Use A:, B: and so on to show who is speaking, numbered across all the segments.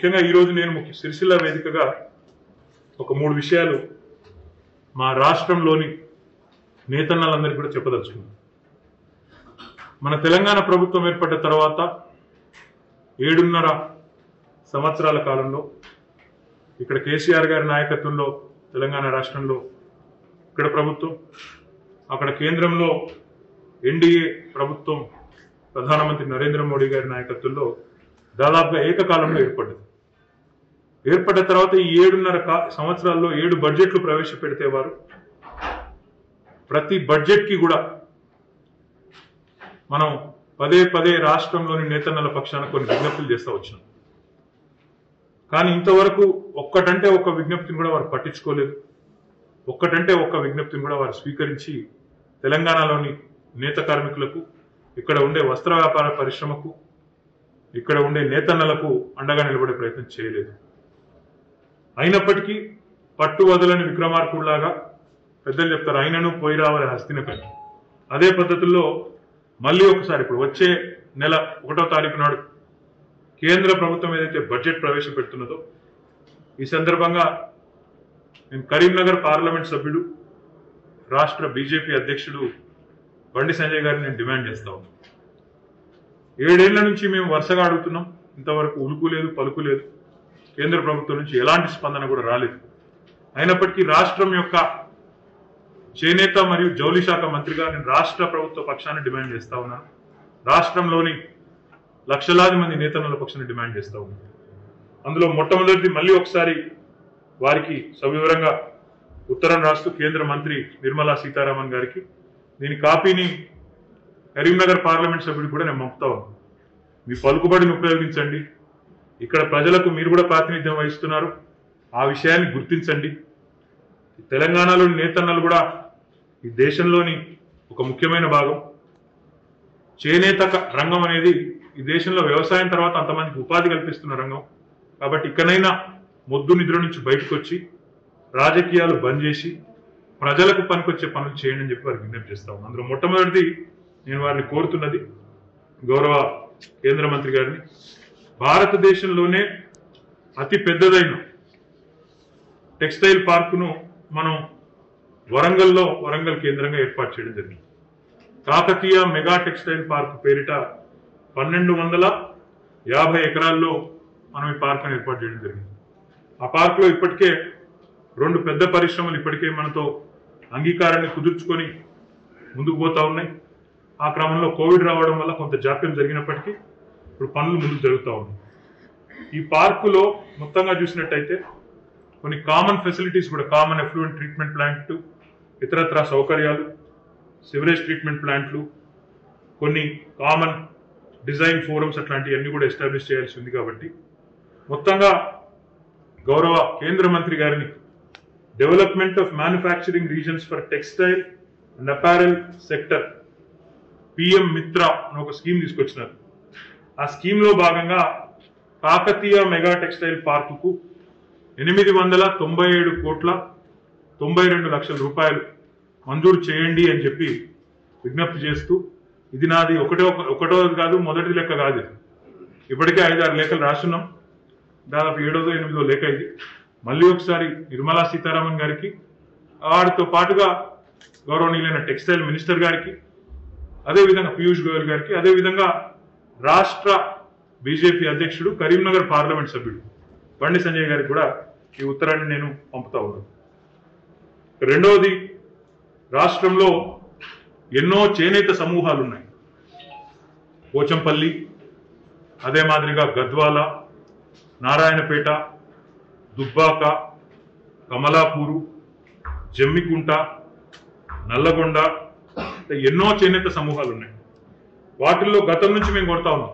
A: ముఖ్యంగా ఈరోజు నేను ముఖ్య సిరిసిల్ల వేదికగా ఒక మూడు విషయాలు మా రాష్ట్రంలోని నేతన్నలందరికీ కూడా చెప్పదలుచుకున్నాను మన తెలంగాణ ప్రభుత్వం ఏర్పడ్డ తర్వాత ఏడున్నర సంవత్సరాల కాలంలో ఇక్కడ కేసీఆర్ గారి నాయకత్వంలో తెలంగాణ రాష్ట్రంలో ఇక్కడ ప్రభుత్వం అక్కడ కేంద్రంలో ఎన్డీఏ ప్రభుత్వం ప్రధానమంత్రి నరేంద్ర మోడీ గారి నాయకత్వంలో దాదాపుగా ఏకకాలంలో ఏర్పడ్డది ఏర్పడ్డ తర్వాత ఈ ఏడున్నర కా- సంవత్సరాల్లో ఏడు బడ్జెట్లు ప్రవేశపెడితే వారు ప్రతి బడ్జెట్ కి కూడా మనం పదే పదే రాష్ట్రంలోని నేతన్నల పక్షాన కొన్ని విజ్ఞప్తులు చేస్తూ వచ్చినాం కానీ ఇంతవరకు ఒక్కటంటే ఒక్క విజ్ఞప్తిని కూడా వారు పట్టించుకోలేదు ఒక్కటంటే ఒక్క విజ్ఞప్తిని కూడా వారు స్వీకరించి తెలంగాణలోని నేత కార్మికులకు ఇక్కడ ఉండే వస్త్ర వ్యాపార పరిశ్రమకు ఇక్కడ ఉండే నేతన్నలకు అండగా నిలబడే ప్రయత్నం చేయలేదు అయినప్పటికీ పట్టు వదలని విక్రమార్కుడిలాగా పెద్దలు చెప్తారు అయినను పోయి రావాలి హస్తినపై అదే పద్ధతుల్లో మళ్ళీ ఒకసారి ఇప్పుడు వచ్చే నెల ఒకటో తారీఖు నాడు కేంద్ర ప్రభుత్వం ఏదైతే బడ్జెట్ ప్రవేశపెడుతున్నదో ఈ సందర్భంగా నేను కరీంనగర్ పార్లమెంట్ సభ్యుడు రాష్ట్ర బీజేపీ అధ్యక్షుడు బండి సంజయ్ గారిని నేను డిమాండ్ చేస్తా ఉన్నాను ఏడేళ్ల నుంచి మేము వరుసగా అడుగుతున్నాం ఇంతవరకు ఉలుకు లేదు పలుకు లేదు కేంద్ర ప్రభుత్వం నుంచి ఎలాంటి స్పందన కూడా రాలేదు అయినప్పటికీ రాష్ట్రం యొక్క చేనేత మరియు జౌలి శాఖ మంత్రిగా నేను రాష్ట్ర ప్రభుత్వ పక్షాన్ని డిమాండ్ చేస్తా ఉన్నాను రాష్ట్రంలోని లక్షలాది మంది నేతల పక్షాన్ని డిమాండ్ చేస్తా ఉన్నాను అందులో మొట్టమొదటిది మళ్ళీ ఒకసారి వారికి సవివరంగా ఉత్తరం రాస్తూ కేంద్ర మంత్రి నిర్మలా సీతారామన్ గారికి దీని కాపీని కరీంనగర్ పార్లమెంట్ సభ్యుడికి కూడా నేను పంపుతా ఉన్నాను మీ పలుకుబడిని ఉపయోగించండి ఇక్కడ ప్రజలకు మీరు కూడా ప్రాతినిధ్యం వహిస్తున్నారు ఆ విషయాన్ని గుర్తించండి తెలంగాణలోని నేతన్నలు కూడా ఈ దేశంలోని ఒక ముఖ్యమైన భాగం చేనేత క- రంగం అనేది ఈ దేశంలో వ్యవసాయం తర్వాత అంతమందికి ఉపాధి కల్పిస్తున్న రంగం కాబట్టి ఇక్కడైనా మొద్దు నిద్ర నుంచి బయటకు వచ్చి రాజకీయాలు బంద్ చేసి ప్రజలకు పనికొచ్చే పనులు చేయండి అని చెప్పి వారికి విజ్ఞప్తి చేస్తా ఉన్నాను అందులో మొట్టమొదటిది నేను వారిని కోరుతున్నది గౌరవ కేంద్ర మంత్రి గారిని భారతదేశంలోనే అతి పెద్దదైన టెక్స్టైల్ పార్కును మనం వరంగల్లో వరంగల్ కేంద్రంగా ఏర్పాటు చేయడం జరిగింది కాకతీయ మెగా టెక్స్టైల్ పార్క్ పేరిట పన్నెండు వందల యాభై ఎకరాల్లో మనం ఈ పార్కును ఏర్పాటు చేయడం జరిగింది ఆ పార్కులో ఇప్పటికే రెండు పెద్ద పరిశ్రమలు ఇప్పటికే మనతో అంగీకారాన్ని కుదుర్చుకొని ముందుకు పోతా ఉన్నాయి ఆ క్రమంలో కోవిడ్ రావడం వల్ల కొంత జాప్యం జరిగినప్పటికీ ఇప్పుడు పనులు ముందుకు జరుగుతూ ఉన్నాయి ఈ పార్కులో మొత్తంగా చూసినట్టయితే కొన్ని కామన్ ఫెసిలిటీస్ కూడా కామన్ ఎఫ్లూయెంట్ ట్రీట్మెంట్ ప్లాంట్ ఇతరత్ర సౌకర్యాలు సివరేజ్ ట్రీట్మెంట్ ప్లాంట్లు కొన్ని కామన్ డిజైన్ ఫోరమ్స్ అట్లాంటివన్నీ కూడా ఎస్టాబ్లిష్ చేయాల్సి ఉంది కాబట్టి మొత్తంగా గౌరవ కేంద్ర మంత్రి గారిని development of manufacturing regions for textile and apparel sector PM Mitra అని ఒక స్కీమ్ తీసుకొచ్చినారు ఆ స్కీమ్ లో భాగంగా కాకతీయ మెగా టెక్స్టైల్ పార్కుకు ఎనిమిది వందల తొంభై ఏడు కోట్ల తొంభై రెండు లక్షల రూపాయలు మంజూరు చేయండి అని చెప్పి విజ్ఞప్తి చేస్తూ ఇది నాది ఒకటో ఒకటో కాదు మొదటి లెక్క కాదు ఇది. ఇప్పటికే ఐదారు లేఖలు రాస్తున్నాం దాదాపు ఏడోదో ఎనిమిదో లేఖ ఇది మళ్ళీ ఒకసారి నిర్మలా సీతారామన్ గారికి వారితో పాటుగా గౌరవనీయులైన టెక్స్టైల్ మినిస్టర్ గారికి అదేవిధంగా పీయూష్ గోయల్ గారికి అదేవిధంగా రాష్ట్ర బీజేపీ అధ్యక్షుడు కరీంనగర్ పార్లమెంట్ సభ్యుడు బండి సంజయ్ గారికి కూడా ఈ ఉత్తరాన్ని నేను పంపుతా ఉన్నాను రెండవది రాష్ట్రంలో ఎన్నో చేనేత సమూహాలు ఉన్నాయి పోచంపల్లి అదే మాదిరిగా గద్వాల నారాయణపేట దుబ్బాక కమలాపూరు జమ్మికుంట నల్లగొండ అంటే ఎన్నో చేనేత సమూహాలు ఉన్నాయి వాటిల్లో గతం నుంచి మేము కొడతా ఉన్నాం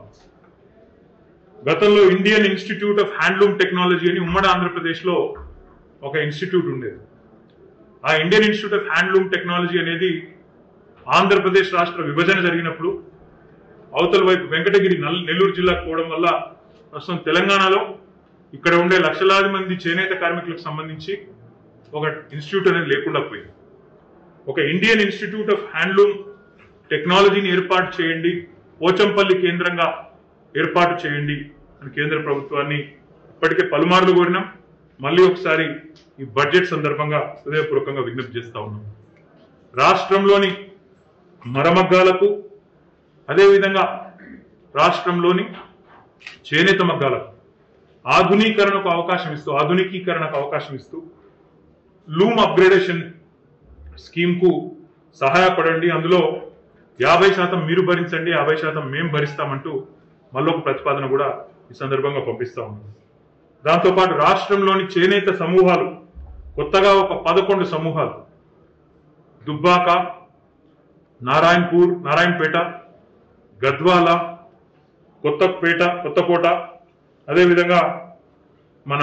A: గతంలో Indian institute of handloom technology అని ఉమ్మడి ఆంధ్రప్రదేశ్లో ఒక ఇన్స్టిట్యూట్ ఉండేది ఆ Indian institute of handloom technology అనేది ఆంధ్రప్రదేశ్ రాష్ట్ర విభజన జరిగినప్పుడు అవతల వైపు వెంకటగిరి నల్- నెల్లూరు జిల్లాకు పోవడం వల్ల ప్రస్తుతం తెలంగాణలో ఇక్కడ ఉండే లక్షలాది మంది చేనేత కార్మికులకు సంబంధించి ఒక ఇన్స్టిట్యూట్ అనేది లేకుండా పోయింది ఒక ఇండియన్ ఇన్స్టిట్యూట్ ఆఫ్ హ్యాండ్లూమ్ టెక్నాలజీని ఏర్పాటు చేయండి పోచంపల్లి కేంద్రంగా ఏర్పాటు చేయండి అని కేంద్ర ప్రభుత్వాన్ని ఇప్పటికే పలుమార్లు కోరినాం మళ్ళీ ఒకసారి ఈ బడ్జెట్ సందర్భంగా హృదయపూర్వకంగా విజ్ఞప్తి చేస్తా ఉన్నాం రాష్ట్రంలోని మరమగ్గాలకు అదేవిధంగా రాష్ట్రంలోని చేనేత మగ్గాలకు ఆధునీకరణకు అవకాశం ఇస్తూ ఆధునికీకరణకు అవకాశం ఇస్తూ లూమ్ అప్గ్రేడేషన్ స్కీమ్ కు సహాయపడండి అందులో యాభై శాతం మీరు భరించండి యాభై శాతం మేము భరిస్తామంటూ మళ్ళొక ప్రతిపాదన కూడా ఈ సందర్భంగా పంపిస్తా ఉన్నాం దాంతోపాటు రాష్ట్రంలోని చేనేత సమూహాలు కొత్తగా ఒక పదకొండు సమూహాలు దుబ్బాక నారాయణపూర్ నారాయణపేట గద్వాల కొత్తపేట కొత్తకోట అదేవిధంగా మన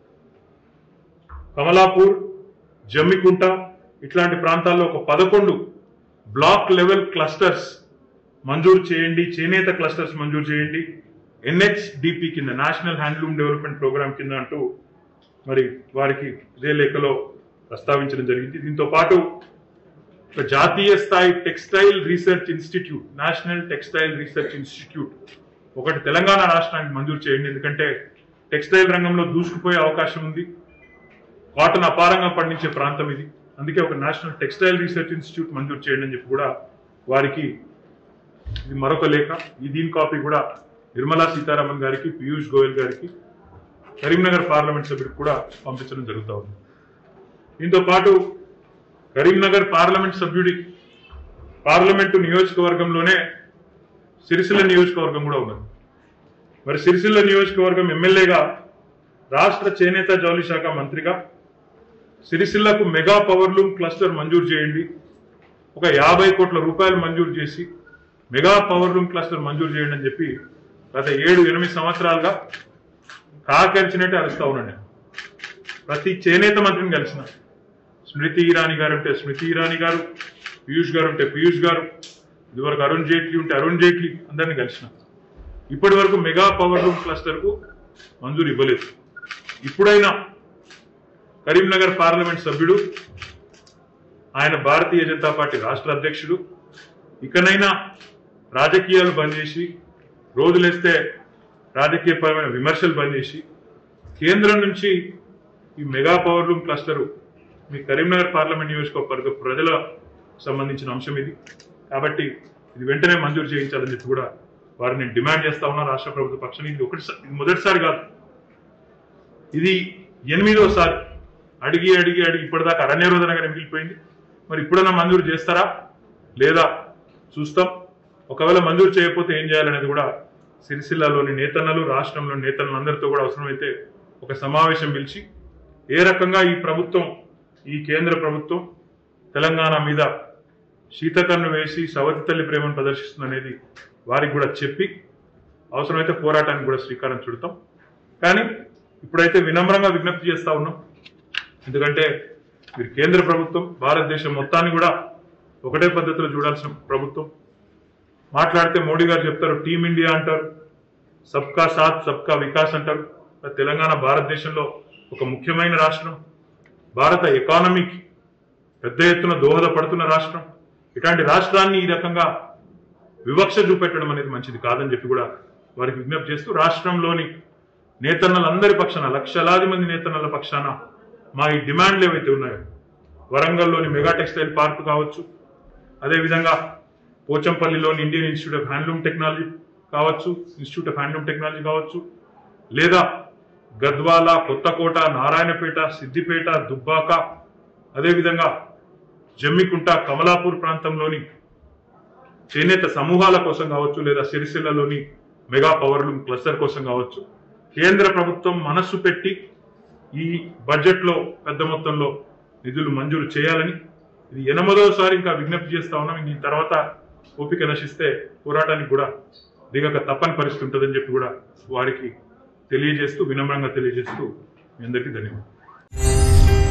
A: కమలాపూర్ జమ్మికుంట ఇట్లాంటి ప్రాంతాల్లో ఒక పదకొండు బ్లాక్ లెవెల్ క్లస్టర్స్ మంజూరు చేయండి చేనేత క్లస్టర్స్ మంజూరు చేయండి ఎన్హెచ్డిపి కింద నేషనల్ హ్యాండ్లూమ్ డెవలప్మెంట్ ప్రోగ్రామ్ కింద అంటూ మరి వారికి ఇదే లేఖలో ప్రస్తావించడం జరిగింది దీంతో పాటు ఒక జాతీయ స్థాయి textile research institute national textile research institute ఒకటి తెలంగాణ రాష్ట్రానికి మంజూరు చేయండి ఎందుకంటే టెక్స్టైల్ రంగంలో దూసుకుపోయే అవకాశం ఉంది కాటన్ అపారంగా పండించే ప్రాంతం ఇది అందుకే ఒక నేషనల్ టెక్స్టైల్ రీసెర్చ్ ఇన్స్టిట్యూట్ మంజూరు చేయండి అని చెప్పి కూడా వారికి ఇది మరొక లేఖ ఈ దీని కాపీ కూడా నిర్మలా సీతారామన్ గారికి పీయూష్ గోయల్ గారికి కరీంనగర్ పార్లమెంట్ సభ్యుడికి కూడా పంపించడం జరుగుతూ ఉంది దీంతో పాటు కరీంనగర్ పార్లమెంట్ సభ్యుడి పార్లమెంటు నియోజకవర్గంలోనే సిరిసిల్ల నియోజకవర్గం కూడా ఉన్నది మరి సిరిసిల్ల నియోజకవర్గం ఎమ్మెల్యేగా రాష్ట్ర చేనేత జౌలి శాఖ మంత్రిగా సిరిసిల్లకు మెగా పవర్ లూమ్ క్లస్టర్ మంజూరు చేయండి ఒక యాభై కోట్ల రూపాయలు మంజూరు చేసి మెగా పవర్ లూమ్ క్లస్టర్ మంజూరు చేయండి అని చెప్పి గత ఏడు ఎనిమిది సంవత్సరాలుగా కాకరిచినట్టే అరుస్తా ఉన్నాను నేను ప్రతి చేనేత మంత్రిని కలిసిన స్మృతి ఇరానీ గారు ఉంటే స్మృతి ఇరానీ గారు పీయూష్ గారు ఉంటే పీయూష్ గారు ఇదివరకు అరుణ్ జైట్లీ ఉంటే అరుణ్ జైట్లీ అందరిని కలిసిన ఇప్పటి వరకు మెగా పవర్ లూమ్ క్లస్టర్ కు మంజూరు ఇవ్వలేదు ఇప్పుడైనా కరీంనగర్ పార్లమెంట్ సభ్యుడు ఆయన భారతీయ జనతా పార్టీ రాష్ట్ర అధ్యక్షుడు ఇకనైనా రాజకీయాలు బంద్ చేసి రోజులేస్తే రాజకీయపరమైన విమర్శలు బంద్ చేసి కేంద్రం నుంచి ఈ మెగా పవర్ లూమ్ క్లస్టర్ మీ కరీంనగర్ పార్లమెంట్ నియోజకవర్గ ప్రజల సంబంధించిన అంశం ఇది కాబట్టి ఇది వెంటనే మంజూరు చేయించాలని చెప్పి కూడా వారిని నేను డిమాండ్ చేస్తా ఉన్నా రాష్ట్ర ప్రభుత్వ పక్షాన్ని ఇది ఒకటి ఇది మొదటిసారి కాదు ఇది ఎనిమిదోసారి అడిగి అడిగి అడిగి ఇప్పటిదాకా అరణ్య రోదనగానే మిగిలిపోయింది మరి ఇప్పుడన్నా మంజూరు చేస్తారా లేదా చూస్తాం ఒకవేళ మంజూరు చేయకపోతే ఏం చేయాలనేది కూడా సిరిసిల్లాలోని నేతన్నలు రాష్ట్రంలోని నేతన్నలు అందరితో కూడా అవసరమైతే ఒక సమావేశం పిలిచి ఏ రకంగా ఈ ప్రభుత్వం ఈ కేంద్ర ప్రభుత్వం తెలంగాణ మీద శీతకన్ను వేసి సవతి తల్లి ప్రేమను ప్రదర్శిస్తుంది అనేది వారికి కూడా చెప్పి అవసరమైతే పోరాటానికి కూడా శ్రీకారం చుడతాం కానీ ఇప్పుడైతే వినమ్రంగా విజ్ఞప్తి చేస్తా ఉన్నాం ఎందుకంటే మీరు కేంద్ర ప్రభుత్వం భారతదేశం మొత్తాన్ని కూడా ఒకటే పద్ధతిలో చూడాల్సిన ప్రభుత్వం మాట్లాడితే మోడీ గారు చెప్తారు టీమ్ ఇండియా అంటారు సబ్కా సాత్ సబ్కా వికాస్ అంటారు మరి తెలంగాణ భారతదేశంలో ఒక ముఖ్యమైన రాష్ట్రం భారత ఎకానమీకి పెద్ద ఎత్తున దోహదపడుతున్న రాష్ట్రం ఇట్లాంటి రాష్ట్రాన్ని ఈ రకంగా వివక్ష చూపెట్టడం అనేది మంచిది కాదని చెప్పి కూడా వారికి విజ్ఞప్తి చేస్తూ రాష్ట్రంలోని నేతన్నలందరి పక్షాన లక్షలాది మంది నేతన్నల పక్షాన మా ఈ డిమాండ్లు ఏవైతే ఉన్నాయో వరంగల్లోని మెగా టెక్స్టైల్ పార్క్ కావచ్చు అదేవిధంగా పోచంపల్లిలోని Indian institute of handloom technology కావచ్చు ఇన్స్టిట్యూట్ ఆఫ్ హ్యాండ్లూమ్ టెక్నాలజీ కావచ్చు లేదా గద్వాల కొత్తకోట నారాయణపేట సిద్దిపేట దుబ్బాక అదేవిధంగా జమ్మికుంట కమలాపూర్ ప్రాంతంలోని చేనేత సమూహాల కోసం కావచ్చు లేదా సిరిసిల్లలోని మెగా పవర్ లూమ్ క్లస్టర్ కోసం కావచ్చు కేంద్ర ప్రభుత్వం మనస్సు పెట్టి ఈ బడ్జెట్ లో పెద్ద మొత్తంలో నిధులు మంజూరు చేయాలని ఇది ఎనిమిదవసారి ఇంకా విజ్ఞప్తి చేస్తా ఉన్నాం ఇంక ఈ తర్వాత ఓపిక నశిస్తే పోరాటానికి కూడా దిగక తప్పని పరిస్థితి ఉంటుందని చెప్పి కూడా వారికి తెలియజేస్తూ వినమ్రంగా తెలియజేస్తూ మీ అందరికీ ధన్యవాదాలు